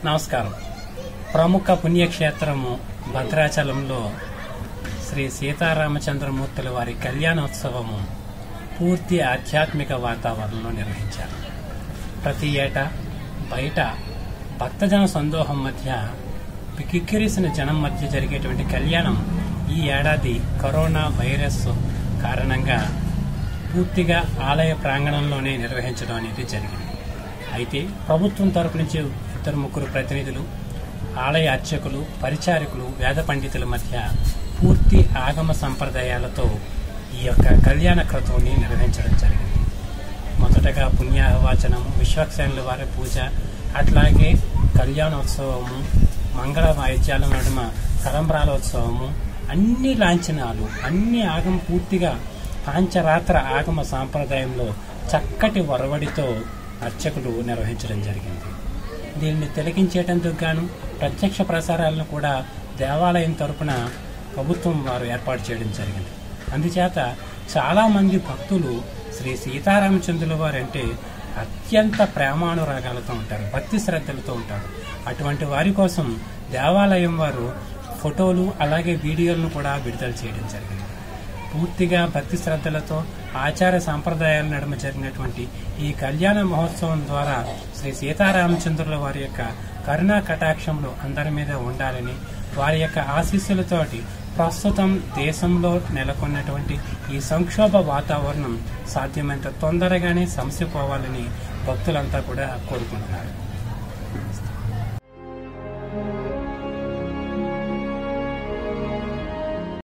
నమస్కారం ప్రముఖ పుణ్యక్షేత్రము భద్రాచలంలో శ్రీ సీతారామచంద్రమూర్తుల వారి కళ్యాణోత్సవము పూర్తి ఆధ్యాత్మిక వాతావరణంలో నిర్వహించారు ప్రతి ఏటా బయట భక్తజన సందోహం మధ్య కిక్కిరిసిన జనం మధ్య జరిగేటువంటి కళ్యాణం ఈ ఏడాది కరోనా వైరస్ కారణంగా పూర్తిగా ఆలయ ప్రాంగణంలోనే నిర్వహించడం అనేది జరిగింది అయితే ప్రభుత్వం తరపు నుంచి ఇద్దరు ముగ్గురు ప్రతినిధులు ఆలయ అర్చకులు పరిచారకులు వేద పండితుల మధ్య పూర్తి ఆగమ సంప్రదాయాలతో ఈ యొక్క కళ్యాణ క్రతువుని నిర్వహించడం జరిగింది మొదటగా పుణ్యాహవాచనము విశ్వక్సేనుల వారి పూజ అట్లాగే కళ్యాణోత్సవము మంగళ వాయిద్యాల నడుమ తలంబ్రాలోత్సవము అన్ని లాంఛనాలు అన్ని ఆగమ పూర్తిగా పాంచరాత్ర ఆగమ సాంప్రదాయంలో చక్కటి వరవడితో అర్చకులు నిర్వహించడం జరిగింది దీనిని తిలకించేటందుకు గాను ప్రత్యక్ష ప్రసారాలను కూడా దేవాలయం తరపున ప్రభుత్వం వారు ఏర్పాటు చేయడం జరిగింది అందుచేత చాలా మంది భక్తులు శ్రీ సీతారామచంద్రుల వారు అంటే అత్యంత ప్రేమానురాగాలతో ఉంటారు భక్తి శ్రద్ధలతో ఉంటారు అటువంటి వారి కోసం దేవాలయం వారు ఫోటోలు అలాగే వీడియోలను కూడా విడుదల చేయడం జరిగింది పూర్తిగా భక్తి శ్రద్ధలతో ఆచార సాంప్రదాయాల నడుమ జరిగినటువంటి ఈ కళ్యాణ మహోత్సవం ద్వారా శ్రీ సీతారామచంద్రుల వారి యొక్క కరుణా కటాక్షంలో అందరి మీద ఉండాలని వారి యొక్క ఆశీస్సులతోటి ప్రస్తుతం దేశంలో నెలకొన్నటువంటి ఈ సంక్షోభ వాతావరణం సాధ్యమైనంత తొందరగానే సమసిపోవాలని భక్తులంతా కూడా కోరుకుంటున్నారు